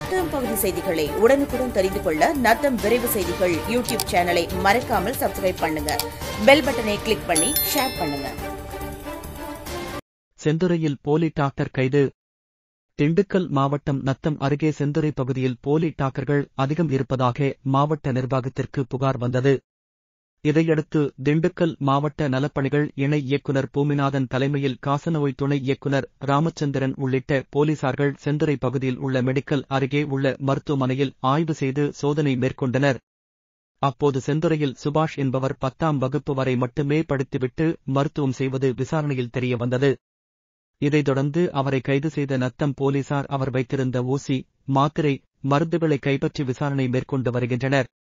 நத்தம் பகுதி செய்திகளை உடனுக்குடன் தெரிந்து கொள்ள நத்தம் விரைவு செய்திகள் யூடியூப் சேனலை மறக்காமல் சப்ஸ்கிரைப் பண்ணுங்க பெல் பட்டனை கிளிக் பண்ணி ஷேர் பண்ணுங்க செந்துறையில் போலி டாக்டர் கைது திண்டுக்கல் மாவட்டம் நத்தம் அருகே செந்துறை பகுதியில் போலி டாக்டர்கள் அதிகம் இருப்பதாக மாவட்ட நிர்வாகத்திற்கு புகார் வந்தது இதையடுத்து திண்டுக்கல் மாவட்ட நலப்பணிகள் இணை இயக்குநர் பூமிநாதன் தலைமையில் காசநோய் துணை இயக்குநர் ராமச்சந்திரன் உள்ளிட்ட போலீசார்கள் செந்துறை பகுதியில் உள்ள மெடிக்கல் அருகே உள்ள மருத்துவமனையில் ஆய்வு செய்து சோதனை மேற்கொண்டனர் அப்போது செந்துறையில் சுபாஷ் என்பவர் பத்தாம் வகுப்பு வரை மட்டுமே படித்துவிட்டு மருத்துவம் செய்வது விசாரணையில் தெரியவந்தது இதைத் தொடர்ந்து அவரை கைது செய்த நத்தம் போலீசார் அவர் வைத்திருந்த ஊசி மாத்திரை மருந்துகளை கைப்பற்றி விசாரணை மேற்கொண்டு வருகின்றனர்